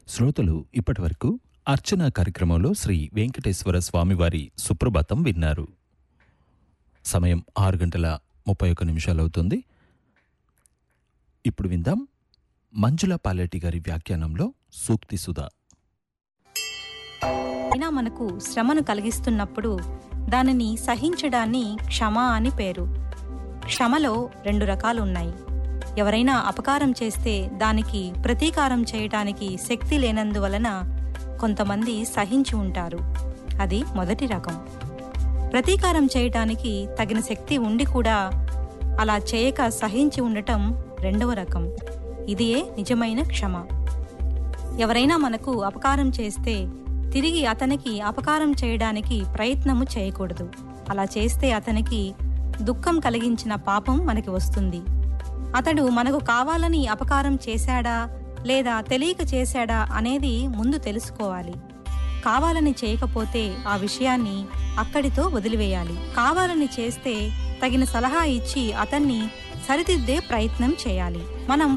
శ్రోతలు ఇప్పటివరకు అర్చన కార్యక్రమంలో శ్రీ వెంకటేశ్వర స్వామివారి సుప్రభాతం విన్నారు సమయం ఆరు గంటల ముప్పై ఒక్క నిమిషాలు అవుతుంది ఇప్పుడు విందాం మంజుల పాలెటి గారి వ్యాఖ్యానంలో సూక్తి సుధా అయినా మనకు శ్రమను కలిగిస్తున్నప్పుడు దానిని సహించడాన్ని క్షమ అని పేరు క్షమలో రెండు రకాలు ఉన్నాయి ఎవరైనా అపకారం చేస్తే దానికి ప్రతీకారం చేయటానికి శక్తి లేనందువలన కొంతమంది సహించి ఉంటారు అది మొదటి రకం ప్రతీకారం చేయటానికి తగిన శక్తి ఉండి కూడా అలా చేయక సహించి ఉండటం రెండవ రకం ఇదియే నిజమైన క్షమ ఎవరైనా మనకు అపకారం చేస్తే తిరిగి అతనికి అపకారం చేయడానికి ప్రయత్నము చేయకూడదు అలా చేస్తే అతనికి దుఃఖం కలిగించిన పాపం మనకి వస్తుంది అతడు మనకు కావాలని అపకారం చేశాడా లేదా తెలియక చేశాడా అనేది ముందు తెలుసుకోవాలి కావాలని చేయకపోతే ఆ విషయాన్ని అక్కడితో వదిలివేయాలి కావాలని చేస్తే తగిన సలహా ఇచ్చి అతన్ని సరిదిద్దే ప్రయత్నం చేయాలి మనం